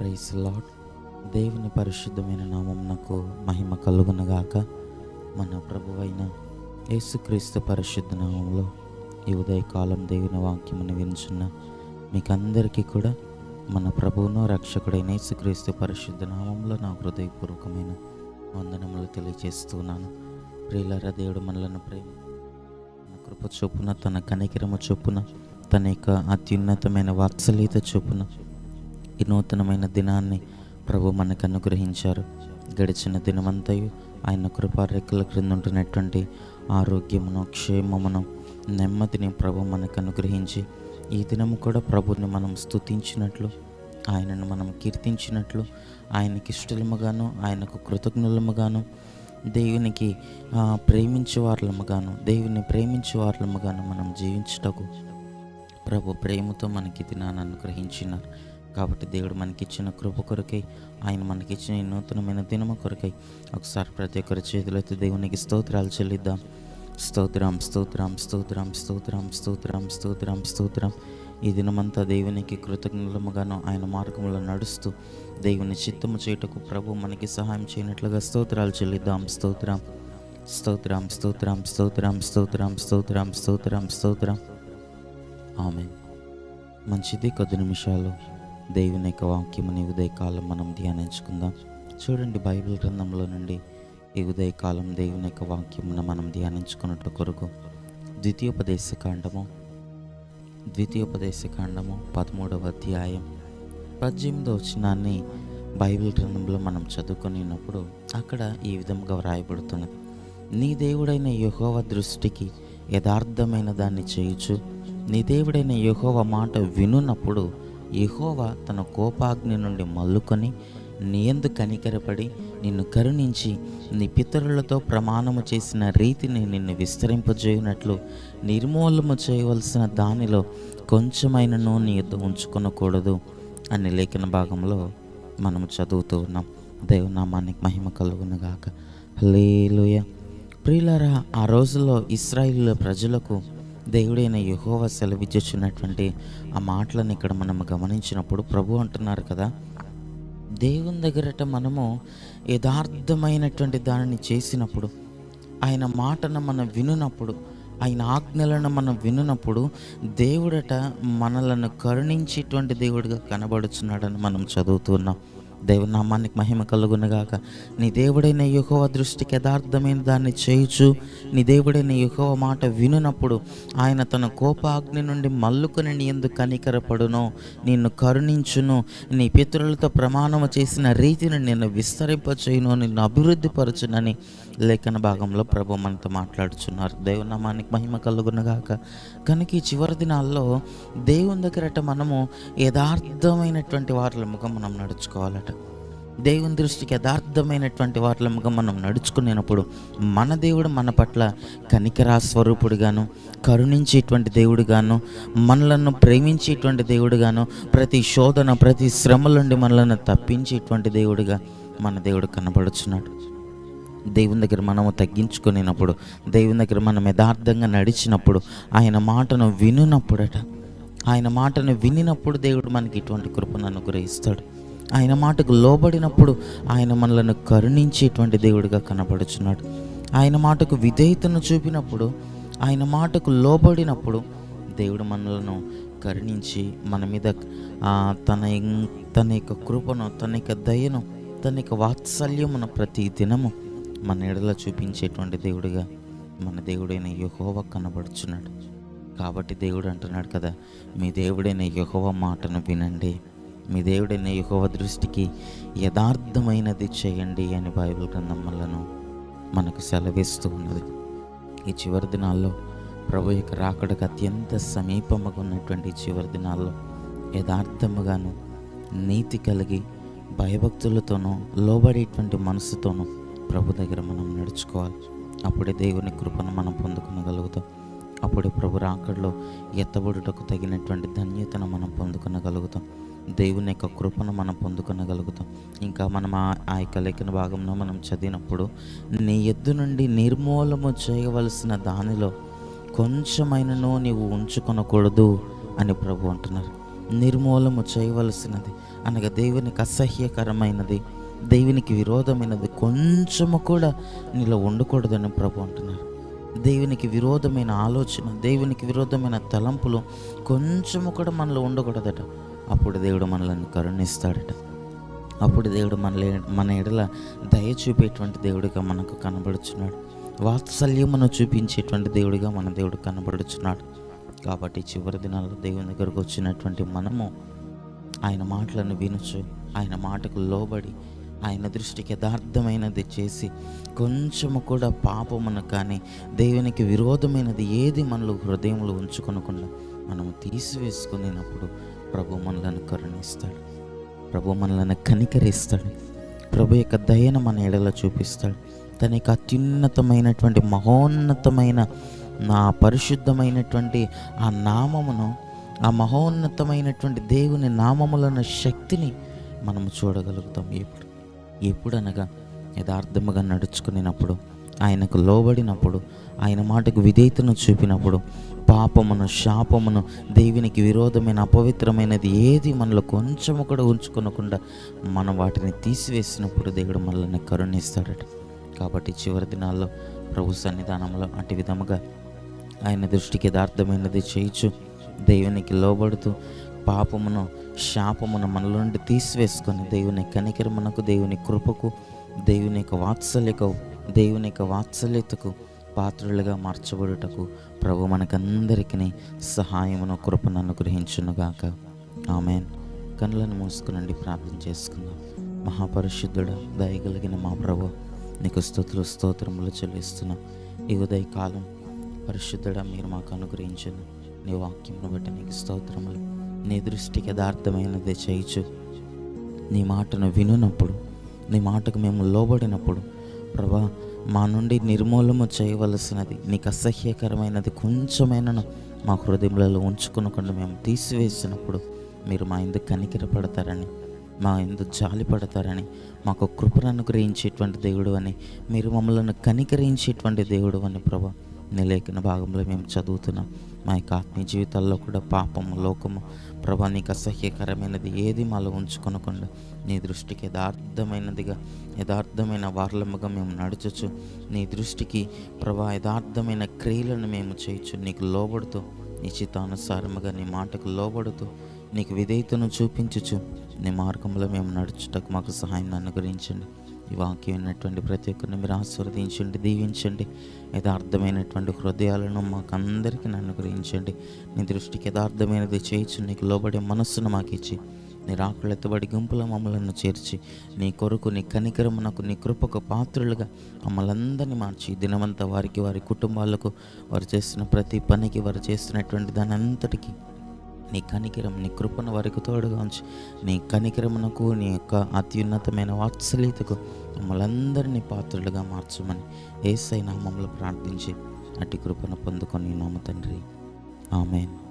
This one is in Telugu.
ప్రైస్ లాడ్ దేవుని పరిశుద్ధమైన నామమునకు మహిమ కలుగునగాక మన ప్రభువైన యేసుక్రీస్తు పరిశుద్ధ నామంలో ఈ ఉదయకాలం దేవుని వాక్యమును వించున్న మీకందరికీ కూడా మన ప్రభువును రక్షకుడైన యేసుక్రీస్తు పరిశుద్ధ నామంలో నా హృదయపూర్వకమైన వందనములు తెలియజేస్తున్నాను ప్రియులరా దేవుడు మనలను ప్రేమ తన కృప చొప్పున తన కనికిరమ చొప్పున తన యొక్క అత్యున్నతమైన వాత్సల్యత చొప్పున ఈ నూతనమైన దినాన్ని ప్రభు మనకు అనుగ్రహించారు గడిచిన దినమంతయు ఆయన కృపా రెక్కల క్రింద ఉంటున్నటువంటి ఆరోగ్యమును క్షేమమును నెమ్మదిని ప్రభు మనకు అనుగ్రహించి ఈ దినము కూడా ప్రభుని మనం స్తుతించినట్లు ఆయనను మనం కీర్తించినట్లు ఆయనకి ఇష్టలముగాను ఆయనకు కృతజ్ఞులముగాను దేవునికి ఆ, ప్రేమించే వార్లముగాను దేవుని ప్రేమించే వార్లముగాను మనం జీవించుటకు ప్రభు ప్రేమతో మనకి ఈ దినాన్ని అనుగ్రహించినారు కాబట్టి దేవుడు మనకిచ్చిన కృప కొరకై ఆయన మనకిచ్చిన ఈ నూతనమైన దినము కొరకై ఒకసారి ప్రతి ఒక్కరి చేతులైతే దేవునికి స్తోత్రాలు చెల్లిద్దాం స్తోత్రం స్తోత్రం స్తోత్రం స్తోత్రం స్తోత్రం స్తోత్రం స్తోత్రం ఈ దినమంతా దేవునికి కృతజ్ఞులముగాను ఆయన మార్గంలో నడుస్తూ దేవుని చిత్తము చేయుటకు ప్రభు మనకి సహాయం చేయనట్లుగా స్తోత్రాలు చెల్లిద్దాం స్తోత్రం స్తోత్రం స్తోత్రం స్తోత్రం స్తోత్రం స్తోత్రం స్తోత్రం స్తోత్రం ఆమె మంచిది కొద్ది నిమిషాలు దేవుని యొక్క వాక్యముని ఉదయకాలం మనం ధ్యానించుకుందాం చూడండి బైబిల్ గ్రంథంలో నుండి ఈ ఉదయకాలం దేవుని యొక్క వాక్యమును మనం ధ్యానించుకున్నట్టు కొరకు ద్వితీయోపదేశ కాండము ద్వితీయోపదేశ కాండము పదమూడవ అధ్యాయం పద్దెనిమిదవ వచనాన్ని బైబిల్ గ్రంథంలో మనం చదువుకునేటప్పుడు అక్కడ ఈ విధంగా వ్రాయబడుతున్నది నీ దేవుడైన యెహోవా దృష్టికి యథార్థమైన దాన్ని చేయుచు నీ దేవుడైన యెహోవ మాట వినున్నప్పుడు యెహోవా తన కోపాగ్ని నుండి మల్లుకొని నీ యందు కనికరపడి నిన్ను కరుణించి నీ పితరులతో ప్రమాణము చేసిన రీతిని నిన్ను విస్తరింపజేయునట్లు నిర్మూలము చేయవలసిన దానిలో కొంచెమైనను నీ యుద్ధ ఉంచుకొనకూడదు అనే లేఖన భాగంలో మనము చదువుతూ ఉన్నాం దేవునామానికి మహిమ కలుగునగాక హల్లెలూయా ప్రియులారా ఆ రోజుల్లో ఇస్రాయిల్ ప్రజలకు దేవుడైన యెహోవా సెలవిచ్చుచున్నటువంటి ఆ మాటలను ఇక్కడ మనం గమనించినప్పుడు ప్రభు అంటున్నారు కదా దేవుని దగ్గరట మనము యథార్థమైనటువంటి దానిని చేసినప్పుడు ఆయన మాటను మనం వినునప్పుడు ఆయన ఆజ్ఞలను మనం వినునప్పుడు దేవుడట మనలను కరుణించేటువంటి దేవుడిగా కనబడుచున్నాడని మనం చదువుతున్నాం దేవునామానికి మహిమ కలుగునగాక నీ దేవుడైన యెహోవ దృష్టికి యథార్థమైన దాన్ని చేయుచు నీ దేవుడైన యెహోవ మాట వినునప్పుడు ఆయన తన కోపాగ్ని నుండి మల్లుకొని నీ ఎందుకు కనికరపడును నిన్ను కరుణించును నీ పితరులతో ప్రమాణము చేసిన రీతిని నిన్ను విస్తరింపచేయును నిన్ను అభివృద్ధిపరచునని లేఖన భాగంలో ప్రభు మనతో మాట్లాడుచున్నారు దేవునామానికి మహిమ కలుగునగాక కనుక ఈ చివరి దినాల్లో దేవుని దగ్గరట మనము యథార్థమైనటువంటి వారిముగా మనం నడుచుకోవాలట దేవుని దృష్టికి యథార్థమైనటువంటి వాటిలముగా మనం నడుచుకునేటప్పుడు మన దేవుడు మన పట్ల కనికరా స్వరూపుడుగాను కరుణించేటువంటి దేవుడుగాను మనలను ప్రేమించేటువంటి దేవుడుగాను ప్రతి శోధన ప్రతి శ్రమ నుండి మనలను తప్పించేటువంటి దేవుడుగా మన దేవుడు కనబడుచున్నాడు దేవుని దగ్గర మనము తగ్గించుకునేటప్పుడు దేవుని దగ్గర మనం యథార్థంగా నడిచినప్పుడు ఆయన మాటను వినునప్పుడట ఆయన మాటను వినినప్పుడు దేవుడు మనకి ఇటువంటి కృపను అనుగ్రహిస్తాడు ఆయన మాటకు లోబడినప్పుడు ఆయన మనలను కరుణించేటువంటి దేవుడిగా కనబడుచున్నాడు ఆయన మాటకు విధేయతను చూపినప్పుడు ఆయన మాటకు లోబడినప్పుడు దేవుడు మనలను కరుణించి మన మీద ఆ, తన ఇం- తన యొక్క కృపను తన యొక్క దయను తన యొక్క వాత్సల్యమును ప్రతి దినము మన ఎడల చూపించేటువంటి దేవుడిగా మన దేవుడైన యెహోవా కనబడుచున్నాడు కాబట్టి దేవుడు అంటున్నాడు కదా మీ దేవుడైన యెహోవా మాటను వినండి మీ దేవుడైన యెహోవా దృష్టికి యథార్థమైనది చేయండి అని బైబిల్ గ్రంథం వల్లను మనకు సెలవిస్తూ ఉన్నది ఈ చివరి దినాల్లో ప్రభు యొక్క రాకడకు అత్యంత సమీపముగా ఉన్నటువంటి ఈ చివరి దినాల్లో యథార్థముగాను నీతి కలిగి భయభక్తులతోనూ లోబడేటువంటి మనసుతోనూ ప్రభు దగ్గర మనం నడుచుకోవాలి అప్పుడే దేవుని కృపను మనం పొందుకొనగలుగుతాం అప్పుడే ప్రభు రాకడలో ఎత్తబడుటకు తగినటువంటి ధన్యతను మనం పొందుకొనగలుగుతాం దేవుని యొక్క కృపను మనం పొందుకొనగలుగుతాం ఇంకా మనం ఆ ఆ యొక్క లేఖన భాగంలో మనం చదివినప్పుడు నీ ఎద్దు నుండి నిర్మూలము చేయవలసిన దానిలో కొంచెమైనను నీవు ఉంచుకొనకూడదు అని ప్రభు అంటున్నారు నిర్మూలము చేయవలసినది అనగా దేవునికి అసహ్యకరమైనది దేవునికి విరోధమైనది కొంచెము కూడా నీలో ఉండకూడదని ప్రభు అంటున్నారు దేవునికి విరోధమైన ఆలోచన దేవునికి విరోధమైన తలంపులు కొంచెము కూడా మనలో ఉండకూడదట అప్పుడు దేవుడు మనల్ని కరుణిస్తాడట అప్పుడు దేవుడు మన మన ఎడల దయ చూపేటువంటి దేవుడిగా మనకు కనబడుచున్నాడు వాత్సల్యమును చూపించేటువంటి దేవుడిగా మన దేవుడు కనబడుచున్నాడు కాబట్టి చివరి దినాల్లో దేవుని దగ్గరకు వచ్చినటువంటి మనము ఆయన మాటలను వినుచు ఆయన మాటకు లోబడి ఆయన దృష్టికి యథార్థమైనది చేసి కొంచెము కూడా పాపమును కానీ దేవునికి విరోధమైనది ఏది మనలో హృదయంలో ఉంచుకొనకుండా మనము తీసివేసుకునేటప్పుడు ప్రభు మనలను కరుణిస్తాడు ప్రభు మనలను కనికరిస్తాడు ప్రభు యొక్క దయను మన ఎడల చూపిస్తాడు తన యొక్క అత్యున్నతమైనటువంటి మహోన్నతమైన నా పరిశుద్ధమైనటువంటి ఆ నామమును ఆ మహోన్నతమైనటువంటి దేవుని నామములన్న శక్తిని మనము చూడగలుగుతాం ఎప్పుడు ఎప్పుడు అనగా యథార్థముగా నడుచుకునేటప్పుడు ఆయనకు లోబడినప్పుడు ఆయన మాటకు విధేయతను చూపినప్పుడు పాపమును శాపమును దేవునికి విరోధమైన అపవిత్రమైనది ఏది మనలో కొంచెము కూడా ఉంచుకొనకుండా మనం వాటిని తీసివేసినప్పుడు దేవుడు మనల్ని కరుణిస్తాడట కాబట్టి చివరి దినాల్లో ప్రభు సన్నిధానంలో అటు విధముగా ఆయన దృష్టికి యథార్థమైనది చేయించు దేవునికి లోబడుతూ పాపమును శాపమును మనలో నుండి తీసివేసుకొని దేవుని కనికరమునకు దేవుని కృపకు దేవుని యొక్క వాత్సల్యకు దేవుని యొక్క వాత్సల్యతకు పాత్రలుగా మార్చబడుటకు ప్రభు మనకందరికీ సహాయమును కృపను అనుగ్రహించునుగాక ఆమెన్ కనులను మూసుకునండి ప్రార్థన చేసుకుందాం మహాపరిశుద్ధుడ దయగలిగిన మా ప్రభు నీకు స్థుతులు స్తోత్రములు చెల్లిస్తున్నాం ఈ ఉదయ కాలం పరిశుద్ధుడ మీరు మాకు అనుగ్రహించిన నీ వాక్యమును బట్టి నీకు స్తోత్రములు నీ దృష్టికి యథార్థమైనదే చేయించు నీ మాటను వినునప్పుడు నీ మాటకు మేము లోబడినప్పుడు ప్రభా మా నుండి నిర్మూలము చేయవలసినది నీకు అసహ్యకరమైనది కొంచెమైనను మా హృదయంలో ఉంచుకునకుండా మేము తీసివేసినప్పుడు మీరు మా ఎందుకు కనికిరపడతారని మా ఎందుకు జాలి పడతారని మాకు కృపను అనుగ్రహించేటువంటి దేవుడు అని మీరు మమ్మల్ని కనికరించేటువంటి దేవుడు అని ప్రభా నీ లేఖన భాగంలో మేము చదువుతున్నాం మా యొక్క ఆత్మీయ జీవితాల్లో కూడా పాపము లోకము ప్రభా నీకు అసహ్యకరమైనది ఏది మాలో ఉంచుకొనకుండా నీ దృష్టికి యథార్థమైనదిగా యథార్థమైన వార్లముగా మేము నడుచచ్చు నీ దృష్టికి ప్రభా యథార్థమైన క్రియలను మేము చేయొచ్చు నీకు లోబడుతూ నీ చిత్తానుసారముగా నీ మాటకు లోబడుతూ నీకు విధేయతను చూపించుచు నీ మార్గంలో మేము నడుచుటకు మాకు సహాయం అనుగ్రహించండి ఈ వాక్యం విన్నటువంటి ప్రతి ఒక్కరిని మీరు ఆశీర్వదించండి దీవించండి యథార్థమైనటువంటి హృదయాలను మాకు అందరికీ అనుగ్రహించండి నీ దృష్టికి యథార్థమైనది చేయించు నీకు లోబడే మనస్సును మాకు ఇచ్చి నీ రాకులు ఎత్తబడి గుంపుల మమ్మలను చేర్చి నీ కొరకు నీ కనికరమునకు నీ కృపకు పాత్రులుగా మమ్మల్ని అందరినీ మార్చి ఈ దినమంతా వారికి వారి కుటుంబాలకు వారు చేసిన ప్రతి పనికి వారు చేస్తున్నటువంటి దాని అంతటికీ నీ కనికరం నీ కృపను వారికి తోడుగా ఉంచి నీ కనికరమునకు నీ యొక్క అత్యున్నతమైన వాత్సల్యతకు మమ్మల్ని అందరినీ పాత్రలుగా మార్చమని ఏసై నామంలో ప్రార్థించి అట్టి కృపను పొందుకొని నామ తండ్రి ఆమెన్